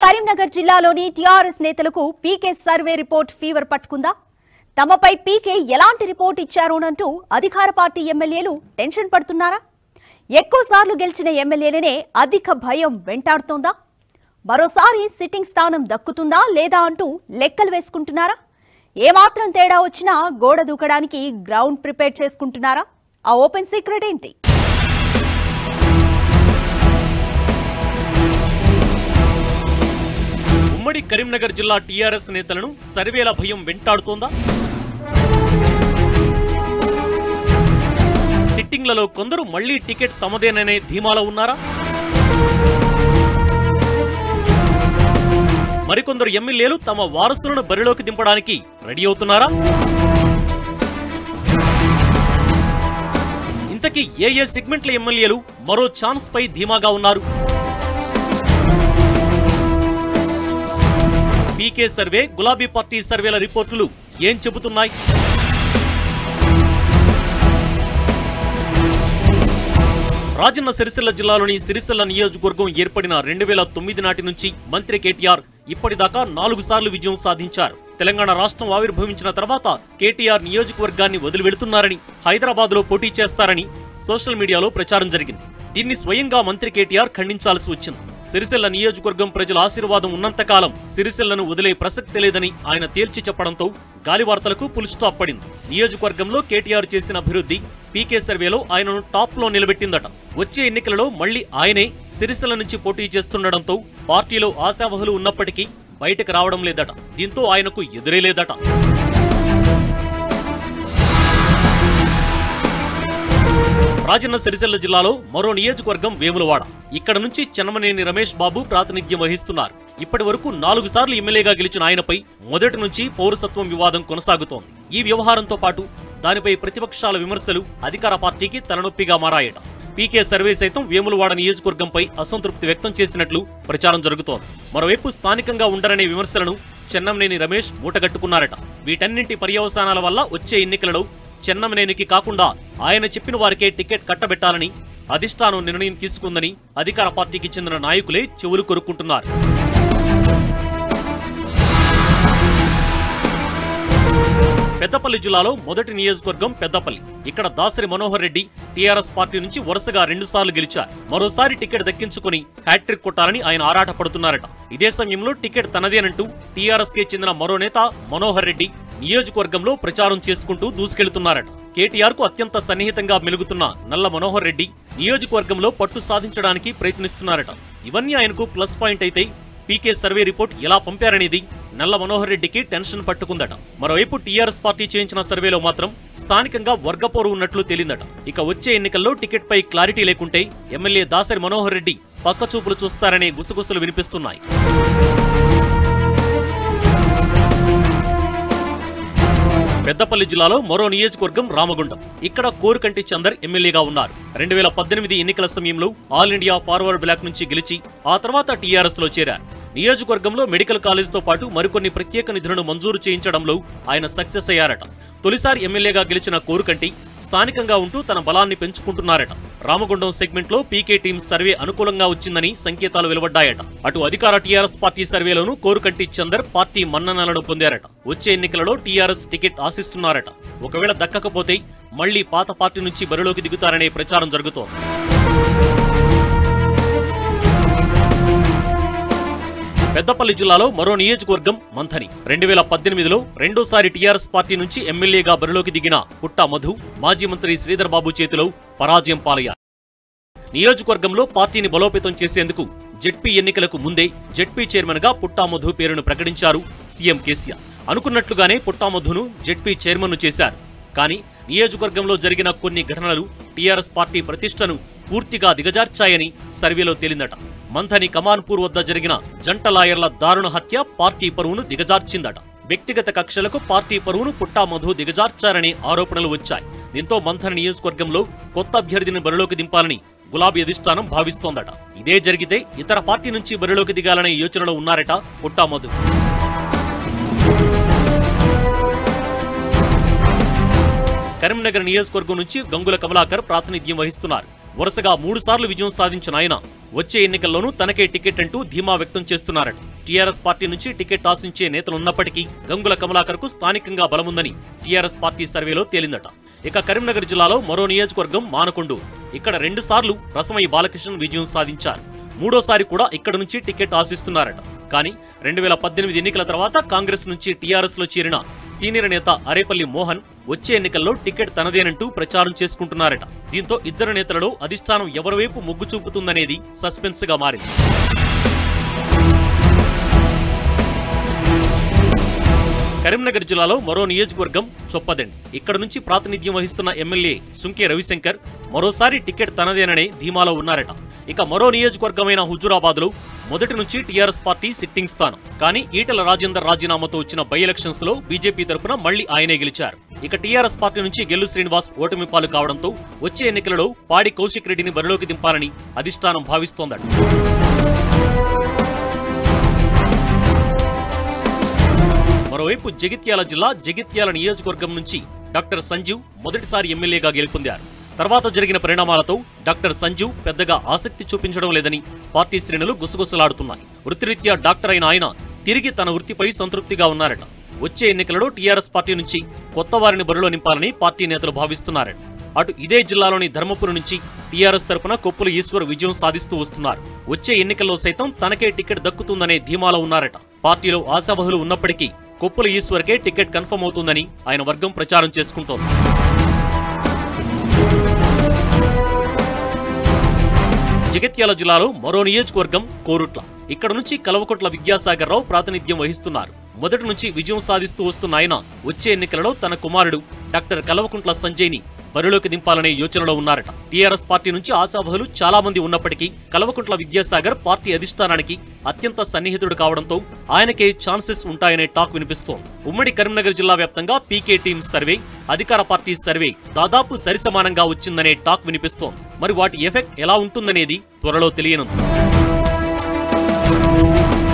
కరీంనగర్ జిల్లాలోని టీఆర్ఎస్ నేతలకు PK survey report fever పట్టుకుందా తమపై పీకే ఎలాంటి రిపోర్ట్ ఇచ్చారోనంటూ అధికార పార్టీ ఎమ్మెల్యేలు టెన్షన్ పడుతున్నారా ఎక్కువ సార్లు గెలిచిన ఎమ్మెల్యేలనే అధిక భయం వెంటాడుతోందా మరోసారి సిట్టింగ్ స్థానం దక్కుతుందా లేదా అంటూ లెక్కలు వేసుకుంటున్నారా ఏమాత్రం తేడా వచ్చినా గోడ దూకడానికి గ్రౌండ్ ప్రిపేర్ చేసుకుంటున్నారా ఆ ఓపెన్ సీక్రెట్ ఏంటి ఉమ్మడి కరీంనగర్ జిల్లా టీఆర్ఎస్ నేతలను సర్వేల భయం వెంటాడుతోందా సిట్టింగ్లలో కొందరు మళ్లీ టికెట్ తమదేననే ధీమాలో ఉన్నారా మరికొందరు ఎమ్మెల్యేలు తమ వారసులను బరిలోకి దింపడానికి రెడీ అవుతున్నారా ఇంతకీ ఏ ఏ సెగ్మెంట్ల ఎమ్మెల్యేలు మరో ఛాన్స్ పై ధీమాగా ఉన్నారు పీకే సర్వే గులాబీ పార్టీ సర్వేల రిపోర్టులు ఏం చెబుతున్నాయి రాజన్న సిరిసిల్ల జిల్లాలోని సిరిసిల్ల నియోజకవర్గం ఏర్పడిన రెండు వేల తొమ్మిది నాటి నుంచి మంత్రి కేటీఆర్ ఇప్పటిదాకా నాలుగు సార్లు విజయం సాధించారు తెలంగాణ రాష్ట్రం ఆవిర్భవించిన తర్వాత కేటీఆర్ నియోజకవర్గాన్ని వదిలి వెళుతున్నారని హైదరాబాద్ లో పోటీ చేస్తారని సోషల్ మీడియాలో ప్రచారం జరిగింది దీన్ని స్వయంగా మంత్రి కేటీఆర్ ఖండించాల్సి వచ్చింది సిరిసిల్ల నియోజకవర్గం ప్రజల ఆశీర్వాదం ఉన్నంతకాలం సిరిసిల్లను వదిలే ప్రసక్తి లేదని ఆయన తేల్చి చెప్పడంతో గాలి వార్తలకు పుల్ స్టాప్ పడింది నియోజకవర్గంలో కేటీఆర్ చేసిన అభివృద్ధి పీకే సర్వేలో ఆయనను టాప్ లో నిలబెట్టిందట వచ్చే ఎన్నికలలో మళ్లీ ఆయనే సిరిసిల్ల నుంచి పోటీ చేస్తుండడంతో పార్టీలో ఆశావహులు ఉన్నప్పటికీ బయటకు రావడం లేదట దీంతో ఆయనకు ఎదురే లేదట రాజన్న సిరిసిల్ల జిల్లాలో మరో నియోజకవర్గం వేములవాడ ఇక్కడ నుంచి చెన్నమనేని రమేష్ బాబు ప్రాతినిధ్యం వహిస్తున్నారు ఇప్పటి వరకు నాలుగు సార్లు ఎమ్మెల్యేగా గెలిచిన ఆయనపై మొదటి నుంచి పౌరసత్వం వివాదం కొనసాగుతోంది ఈ వ్యవహారంతో పాటు దానిపై ప్రతిపక్షాల విమర్శలు అధికార పార్టీకి తలనొప్పిగా మారాయట పీకే సర్వే సైతం వేములవాడ నియోజకవర్గంపై అసంతృప్తి వ్యక్తం చేసినట్లు ప్రచారం జరుగుతోంది మరోవైపు స్థానికంగా ఉండరనే విమర్శలను చెన్నంనేని రమేష్ మూటగట్టుకున్నారట వీటన్నింటి పర్యవసానాల వల్ల వచ్చే ఎన్నికలలో చెన్నమనేనికి కాకుండా ఆయన చెప్పిన వారికే టికెట్ కట్టబెట్టాలని అధిష్టానం నిర్ణయం తీసుకుందని అధికార పార్టీకి చెందిన నాయకులే చెవులు కొరుక్కుంటున్నారు పెద్దపల్లి జిల్లాలో మొదటి నియోజకవర్గం పెద్దపల్లి ఇక్కడ దాసరి మనోహర్ రెడ్డి టీఆర్ఎస్ పార్టీ నుంచి వరుసగా రెండుసార్లు గెలిచారు మరోసారి టికెట్ దక్కించుకుని హ్యాట్రిక్ కొట్టాలని ఆయన ఆరాటపడుతున్నారట ఇదే సమయంలో టికెట్ తనదేనంటూ టీఆర్ఎస్ కే చెందిన మరో నేత మనోహర్ రెడ్డి నియోజకవర్గంలో ప్రచారం చేసుకుంటూ దూసుకెళ్తున్నారట కేటీఆర్ కు అత్యంత సన్నిహితంగా మెలుగుతున్న నల్ల మనోహర్ రెడ్డి నియోజకవర్గంలో పట్టు సాధించడానికి ప్రయత్నిస్తున్నారట ఇవన్నీ ఆయనకు ప్లస్ పాయింట్ అయితే పీకే సర్వే రిపోర్ట్ ఎలా పంపారనేది నల్ల మనోహర్ రెడ్డికి టెన్షన్ పట్టుకుందట మరోవైపు టీఆర్ఎస్ పార్టీ చేయించిన సర్వేలో మాత్రం స్థానికంగా వర్గపోరు ఉన్నట్లు తేలిందట ఇక వచ్చే ఎన్నికల్లో టికెట్ పై క్లారిటీ లేకుంటే ఎమ్మెల్యే దాసరి మనోహర్ రెడ్డి పక్కచూపులు చూస్తారనే గుసగుసలు వినిపిస్తున్నాయి పెద్దపల్లి జిల్లాలో మరో నియోజకవర్గం రామగుండం ఇక్కడ కోరుకంటి చందర్ ఎమ్మెల్యేగా ఉన్నారు రెండు వేల పద్దెనిమిది ఎన్నికల సమయంలో ఆల్ ఇండియా ఫార్వర్డ్ బ్లాక్ నుంచి గెలిచి ఆ తర్వాత టీఆర్ఎస్ లో చేరారు నియోజకవర్గంలో మెడికల్ కాలేజ్ తో పాటు మరికొన్ని ప్రత్యేక నిధులను మంజూరు చేయించడంలో ఆయన సక్సెస్ అయ్యారట తొలిసారి ఎమ్మెల్యేగా గెలిచిన కోరుకంటి స్థానికంగా ఉంటూ తన బలాన్ని పెంచుకుంటున్నారట రామగుండం సెగ్మెంట్ లో పీకే టీం సర్వే అనుకూలంగా వచ్చిందని సంకేతాలు వెలువడ్డాయట అటు అధికార టీఆర్ఎస్ పార్టీ సర్వేలోనూ కోరుకంటి చందర్ పార్టీ మన్ననలను పొందారట వచ్చే ఎన్నికలలో టీఆర్ఎస్ టికెట్ ఆశిస్తున్నారట ఒకవేళ దక్కకపోతే మళ్లీ పాత పార్టీ నుంచి బరిలోకి దిగుతారనే ప్రచారం జరుగుతోంది పెద్దపల్లి జిల్లాలో మరో నియోజకవర్గం మంథని రెండు వేల పద్దెనిమిదిలో రెండోసారి టీఆర్ఎస్ పార్టీ నుంచి ఎమ్మెల్యేగా బరిలోకి దిగిన పుట్టా మధు మాజీ మంత్రి శ్రీధర్ బాబు చేతిలో పరాజయం పాలయ్యారు నియోజకవర్గంలో పార్టీని బలోపేతం చేసేందుకు జెడ్పీ ఎన్నికలకు ముందే జెడ్పీ చైర్మన్ గా పుట్టా మధు పేరును ప్రకటించారు సీఎం కేసీఆర్ అనుకున్నట్లుగానే పుట్టా మధును జెడ్పీ చైర్మన్ చేశారు కానీ నియోజకవర్గంలో జరిగిన కొన్ని ఘటనలు టీఆర్ఎస్ పార్టీ ప్రతిష్టను పూర్తిగా దిగజార్చాయని సర్వేలో తేలిందట మంథని కమాన్పూర్ వద్ద జరిగిన జంట లాయర్ల దారుణ హత్య పార్టీ పరువును దిగజార్చిందట వ్యక్తిగత కక్షలకు పార్టీ పరువును పుట్టా మధు దిగజార్చారనే ఆరోపణలు వచ్చాయి దీంతో మంథన నియోజకవర్గంలో కొత్త అభ్యర్థిని బరిలోకి దింపాలని గులాబీ అధిష్టానం భావిస్తోందట ఇదే జరిగితే ఇతర పార్టీ నుంచి బరిలోకి దిగాలనే యోచనలో ఉన్నారట పుట్టా మధు కరీంనగర్ నియోజకవర్గం నుంచి గంగుల కమలాకర్ ప్రాతినిధ్యం వహిస్తున్నారు వరుసగా మూడు సార్లు విజయం సాధించిన ఆయన వచ్చే ఎన్నికల్లోనూ తనకే టికెట్ అంటూ ధీమా వ్యక్తం చేస్తున్నారట టీఆర్ఎస్ పార్టీ నుంచి టికెట్ ఆశించే నేతలున్నప్పటికీ గంగుల కమలాకర్కు స్థానికంగా బలముందని టీఆర్ఎస్ పార్టీ సర్వేలో తేలిందట ఇక కరీంనగర్ జిల్లాలో మరో నియోజకవర్గం మానకొండు ఇక్కడ రెండు సార్లు రసమయ్య బాలకృష్ణన్ విజయం సాధించారు మూడోసారి కూడా ఇక్కడ నుంచి టికెట్ ఆశిస్తున్నారట కానీ రెండు వేల పద్దెనిమిది ఎన్నికల తర్వాత కాంగ్రెస్ నుంచి టీఆర్ఎస్ లో చేరిన సీనియర్ నేత అరేపల్లి మోహన్ వచ్చే ఎన్నికల్లో టికెట్ తనదేనంటూ ప్రచారం చేసుకుంటున్నారట దీంతో ఇద్దరు నేతలలో అధిష్టానం ఎవరి వైపు మొగ్గు చూపుతుందనేది సస్పెన్స్ గా మారింది కరీంనగర్ జిల్లాలో మరో నియోజకవర్గం చొప్పదండి ఇక్కడ నుంచి ప్రాతినిధ్యం వహిస్తున్న ఎమ్మెల్యే సుంకే రవిశంకర్ మరోసారి టికెట్ తనదేననే ధీమాలో ఉన్నారట ఇక మరో నియోజకవర్గమైన హుజురాబాద్ లో మొదటి నుంచి టీఆర్ఎస్ పార్టీ సిట్టింగ్ స్థానం కానీ ఈటల రాజేందర్ రాజీనామాతో వచ్చిన బై ఎలక్షన్స్ లో బీజేపీ తరపున మళ్లీ ఆయనే గెలిచారు ఇక టీఆర్ఎస్ పార్టీ నుంచి గెల్లు శ్రీనివాస్ ఓటమి పాలు కావడంతో వచ్చే ఎన్నికలలో పాడి కౌశిక్ రెడ్డిని బరిలోకి దింపాలని అధిష్టానం భావిస్తోందట మరోవైపు జగిత్యాల జిల్లా జగిత్యాల నియోజకవర్గం నుంచి డాక్టర్ సంజీవ్ మొదటిసారి ఎమ్మెల్యేగా గెలుపొందారు తర్వాత జరిగిన పరిణామాలతో డాక్టర్ సంజీవ్ పెద్దగా ఆసక్తి చూపించడం లేదని పార్టీ శ్రేణులు గుసగుసలాడుతున్నాయి వృత్తిరీత్యా డాక్టర్ అయిన ఆయన తిరిగి తన వృత్తిపై సంతృప్తిగా ఉన్నారట వచ్చే ఎన్నికలలో టీఆర్ఎస్ పార్టీ నుంచి కొత్త వారిని బరిలో నింపాలని పార్టీ నేతలు భావిస్తున్నారట అటు ఇదే జిల్లాలోని ధర్మపురి నుంచి టీఆర్ఎస్ తరపున కొప్పుల ఈశ్వర్ విజయం సాధిస్తూ వస్తున్నారు వచ్చే ఎన్నికల్లో సైతం తనకే టికెట్ దక్కుతుందనే ధీమాలో ఉన్నారట పార్టీలో ఆశావహులు ఉన్నప్పటికీ కొప్పుల ఈశ్వర్కే టికెట్ కన్ఫర్మ్ అవుతుందని ఆయన వర్గం ప్రచారం చేసుకుంటోంది జగిత్యాల జిల్లాలో మరో నియోజకవర్గం కోరుట్ల ఇక్కడ నుంచి కలవకొట్ల విద్యాసాగర్ రావు ప్రాతినిధ్యం వహిస్తున్నారు మొదటి నుంచి విజయం సాధిస్తూ వస్తున్న ఆయన వచ్చే ఎన్నికలలో తన కుమారుడు డాక్టర్ కలవకుంట్ల సంజయ్ ని బరిలోకి దింపాలనే యోచనలో ఉన్నారట టీఆర్ఎస్ పార్టీ నుంచి ఆశావహులు చాలా మంది ఉన్నప్పటికీ కలవకుంట్ల విద్యాసాగర్ పార్టీ అధిష్టానానికి అత్యంత సన్నిహితుడు కావడంతో ఆయనకే ఛాన్సెస్ ఉంటాయనే టాక్ వినిపిస్తోంది ఉమ్మడి కరీంనగర్ జిల్లా వ్యాప్తంగా పీకే టీం సర్వే అధికార పార్టీ సర్వే దాదాపు సరిసమానంగా వచ్చిందనే టాక్ వినిపిస్తోంది మరి వాటి ఎఫెక్ట్ ఎలా ఉంటుందనేది త్వరలో తెలియనుంది